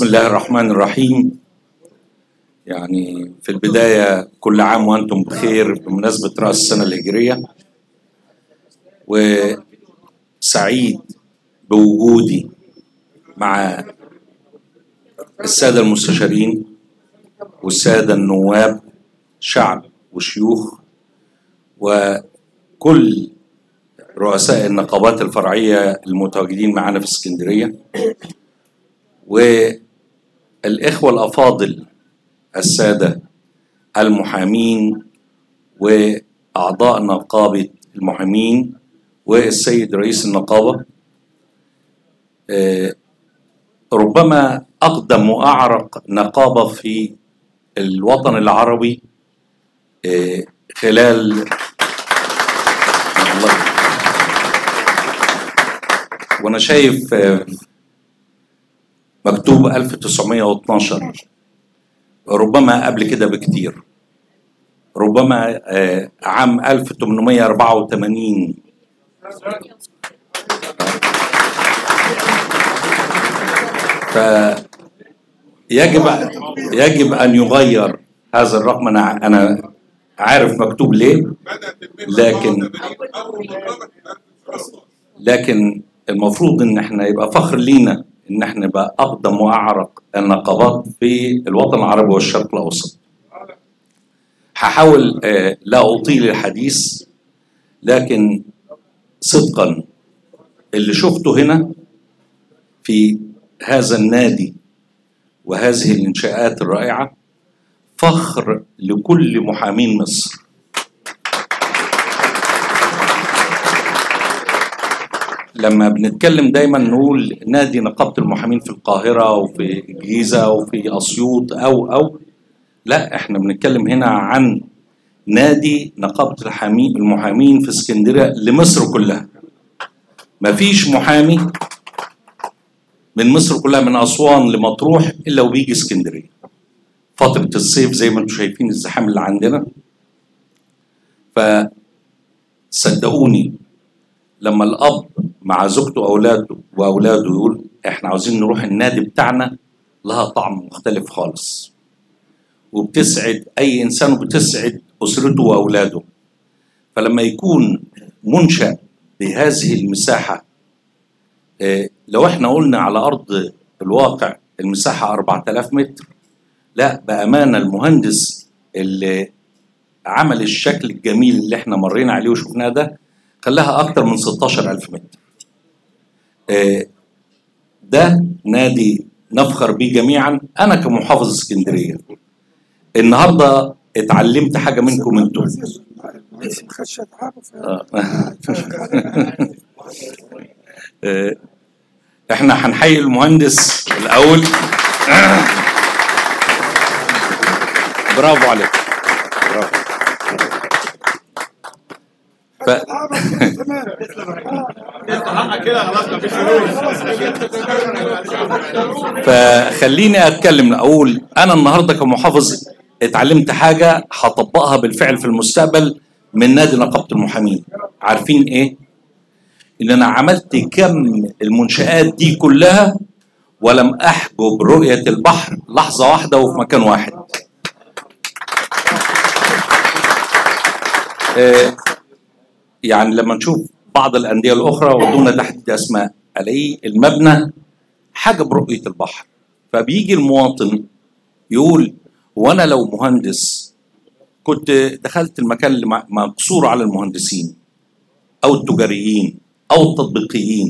الله الرحمن الرحيم يعني في البداية كل عام وأنتم بخير بمناسبة رأس السنة الهجرية وسعيد بوجودي مع السادة المستشارين والسادة النواب شعب وشيوخ وكل رؤساء النقابات الفرعية المتواجدين معنا في اسكندرية والإخوة الأفاضل السادة المحامين وأعضاء نقابة المحامين والسيد رئيس النقابة آه، ربما أقدم وأعرق نقابة في الوطن العربي آه، خلال الله وانا شايف آه، مكتوب 1912 ربما قبل كده بكتير ربما آه، عام 1884 فيجب يجب ان يغير هذا الرقم انا انا عارف مكتوب ليه لكن لكن المفروض ان احنا يبقى فخر لينا ان احنا نبقى اقدم واعرق النقابات في الوطن العربي والشرق الاوسط. هحاول آه، لا اطيل الحديث لكن صدقا اللي شفته هنا في هذا النادي وهذه الانشاءات الرائعه فخر لكل محامين مصر. لما بنتكلم دايما نقول نادي نقابة المحامين في القاهرة وفي الجيزة وفي أسيوط أو أو لا احنا بنتكلم هنا عن نادي نقابة الحامي المحامين في اسكندرية لمصر كلها مفيش محامي من مصر كلها من أسوان لمطروح إلا وبيجي اسكندرية فترة الصيف زي ما انتم شايفين الزحام اللي عندنا فصدقوني لما الاب مع زوجته واولاده واولاده يقول احنا عاوزين نروح النادي بتاعنا لها طعم مختلف خالص وبتسعد اي انسان وبتسعد اسرته واولاده فلما يكون منشا بهذه المساحه آه، لو احنا قلنا على ارض الواقع المساحه 4000 متر لا بامانه المهندس اللي عمل الشكل الجميل اللي احنا مرينا عليه وشفناه ده خلاها أكتر من 16000 متر آه، ده نادي نفخر بيه جميعا أنا كمحافظ اسكندرية النهاردة اتعلمت حاجة منكم انتم خشت عارف آه. آه، احنا هنحيي المهندس الأول برافو عليك برافو ف... تمام حقك كده خلاص مفيش فلوس فخليني اتكلم اقول انا النهارده كمحافظ اتعلمت حاجه هطبقها بالفعل في المستقبل من نادي نقابه المحامين عارفين ايه ان انا عملت كم المنشآت دي كلها ولم احجب رؤيه البحر لحظه واحده وفي مكان واحد آه، يعني لما نشوف بعض الانديه الاخرى ودون تحديد اسماء الاقي المبنى حاجه برؤيه البحر فبيجي المواطن يقول وانا لو مهندس كنت دخلت المكان اللي مع- مقصور على المهندسين او التجاريين او التطبيقيين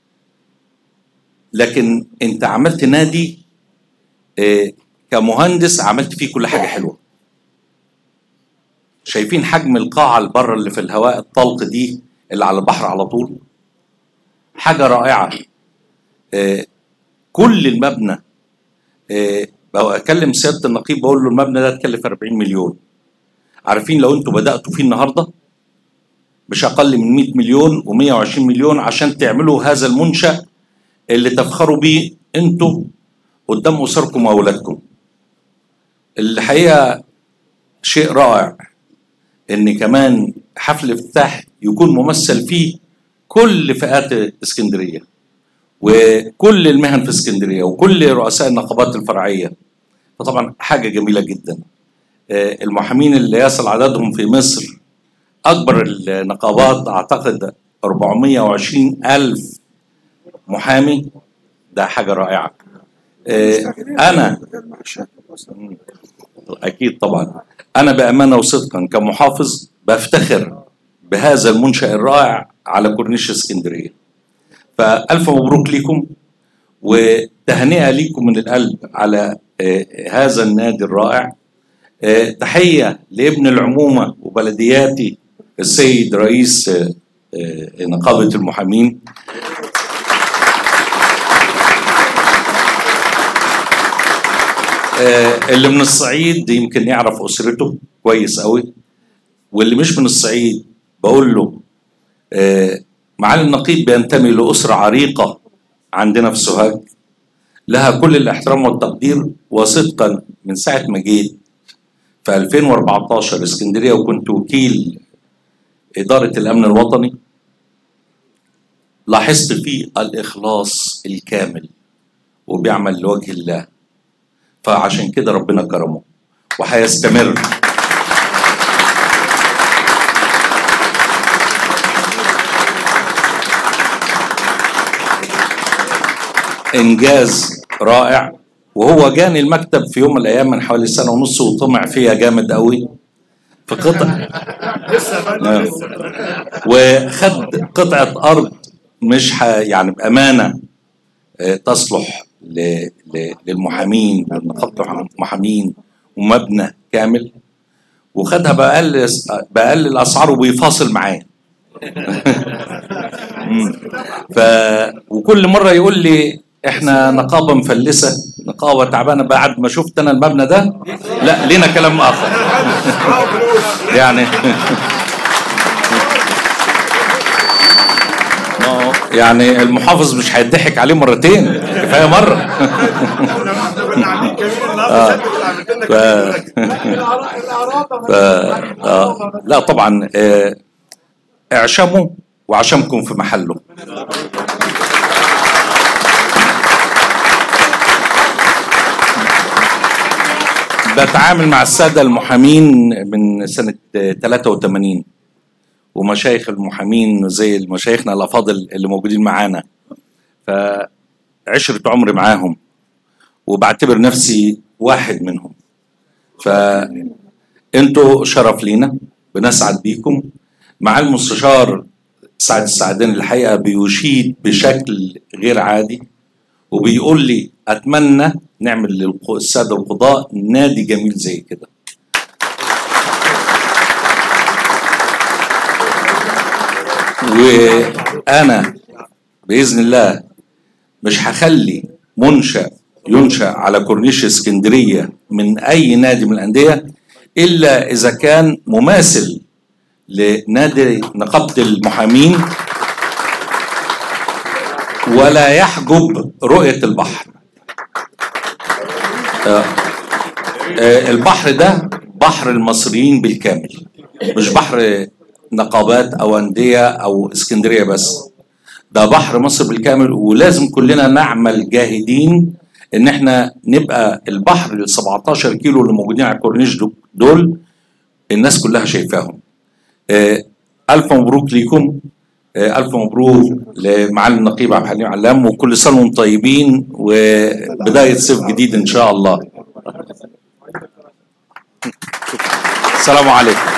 لكن انت عملت نادي آه، كمهندس عملت فيه كل حاجه حلوه شايفين حجم القاعه اللي بره اللي في الهواء الطلق دي اللي على البحر على طول حاجه رائعه آه، كل المبنى آه، بكلم سياده النقيب بقول له المبنى ده اتكلف 40 مليون عارفين لو انتوا بداتوا فيه النهارده مش اقل من 100 مليون و120 مليون عشان تعملوا هذا المنشا اللي تفخروا بيه انتوا قدام اسركم واولادكم الحقيقه شيء رائع ان كمان حفل افتتاح يكون ممثل فيه كل فئات اسكندريه وكل المهن في اسكندريه وكل رؤساء النقابات الفرعيه فطبعا حاجه جميله جدا آه، المحامين اللي يصل عددهم في مصر اكبر النقابات اعتقد 420 الف محامي ده حاجه رائعه آه، انا اكيد طبعا انا بامانه وصدقا كمحافظ بفتخر بهذا المنشا الرائع على كورنيش اسكندريه فالف مبروك لكم وتهنئه ليكم من القلب على آه، هذا النادي الرائع آه، تحيه لابن العمومه وبلدياتي السيد رئيس آه، آه، نقابه المحامين آه، اللي من الصعيد يمكن يعرف اسرته كويس قوي واللي مش من الصعيد بقول له آه، معالي النقيب بينتمي لاسره عريقه عندنا في سوهاج لها كل الاحترام والتقدير وصدقا من ساعه ما جيت في 2014 اسكندريه وكنت وكيل اداره الامن الوطني لاحظت فيه الاخلاص الكامل وبيعمل لوجه الله فعشان كده ربنا كرمه وهيستمر انجاز رائع وهو جاني المكتب في يوم من الايام من حوالي سنه ونص وطمع فيها جامد قوي في قطع نعم. وخد قطعه ارض مش ح... يعني بامانه آه، تصلح ل... ل... للمحامين ونقابه المحامين ومبنى كامل وخدها بأقل بأقل الأسعار وبيفاصل معايا مم. ف وكل مرة يقول لي احنا نقابة مفلسة نقابة تعبانة بعد ما شفت انا المبنى ده لا لينا كلام اخر يعني ما هو يعني المحافظ مش هيضحك عليه مرتين كفايه مره كنا عاملين كمين آه. النهارده ف... ف... آه. لا طبعا آه، اعشموا وعشمكم في محله بتعامل مع السادة المحامين من سنة آه، 83 ومشايخ المحامين زي مشايخنا الأفاضل اللي موجودين معانا فعشرة عمري معاهم وبعتبر نفسي واحد منهم فانتوا شرف لينا بنسعد بيكم مع المستشار سعد السعداني الحقيقه بيشيد بشكل غير عادي وبيقول لي اتمنى نعمل للساده القضاء نادي جميل زي كده وانا باذن الله مش هخلي منشأ ينشأ على كورنيش اسكندرية من أي نادي من الأندية إلا إذا كان مماثل لنادي نقابة المحامين ولا يحجب رؤية البحر آه، آه، البحر ده بحر المصريين بالكامل مش بحر نقابات أو أندية أو اسكندرية بس ده بحر مصر بالكامل ولازم كلنا نعمل جاهدين ان احنا نبقى البحر ال 17 كيلو اللي موجودين على الكورنيش دو- دول الناس كلها شايفاهم. آه، الف مبروك ليكم آه، الف مبروك لمعالي النقيب عبد الحليم علام وكل سنه وانتم طيبين وبدايه صيف جديد ان شاء الله. السلام عليكم.